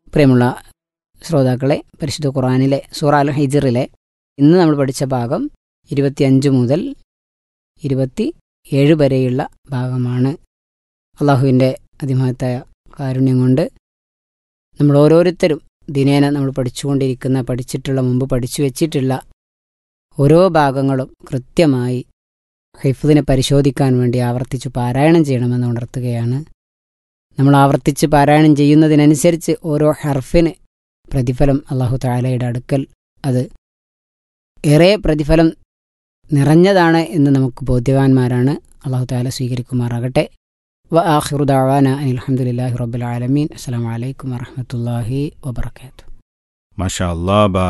പ്രിയമുള്ള ശ്രോതാക്കളെ പരിശുദ്ധ ഖുറാനിലെ സൂറ അൽ ഹിജറിലെ ഇന്ന് നമ്മൾ പഠിച്ച ഭാഗം ഇരുപത്തിയഞ്ച് മുതൽ ഇരുപത്തി ഏഴ് വരെയുള്ള ഭാഗമാണ് അള്ളാഹുവിൻ്റെ അതിമഹത്തായ കാരുണ്യം കൊണ്ട് നമ്മൾ ഓരോരുത്തരും ദിനേന നമ്മൾ പഠിച്ചുകൊണ്ടിരിക്കുന്ന പഠിച്ചിട്ടുള്ള മുമ്പ് പഠിച്ചു വെച്ചിട്ടുള്ള ഓരോ ഭാഗങ്ങളും കൃത്യമായി ഹിഫുദിനെ പരിശോധിക്കാൻ വേണ്ടി ആവർത്തിച്ച് പാരായണം ചെയ്യണമെന്ന് ഉണർത്തുകയാണ് നമ്മൾ ആവർത്തിച്ച് പാരായണം ചെയ്യുന്നതിനനുസരിച്ച് ഓരോ ഹർഫിന് പ്രതിഫലം അള്ളാഹു താലയുടെ അടുക്കൽ അത് ഏറെ പ്രതിഫലം നിറഞ്ഞതാണ് എന്ന് നമുക്ക് ബോധ്യവാന്മാരാണ് അള്ളാഹു താല സ്വീകരിക്കുമാറാകട്ടെ വ ആഹിറുദാവാന അനിൽഹമുല്ലാഹി റബ്ബുൽ ആലമീൻ അസ്സാം വലൈക്കും വറഹമത്തല്ലാഹി വബർക്കാത്തു മാഷാ അല്ലാ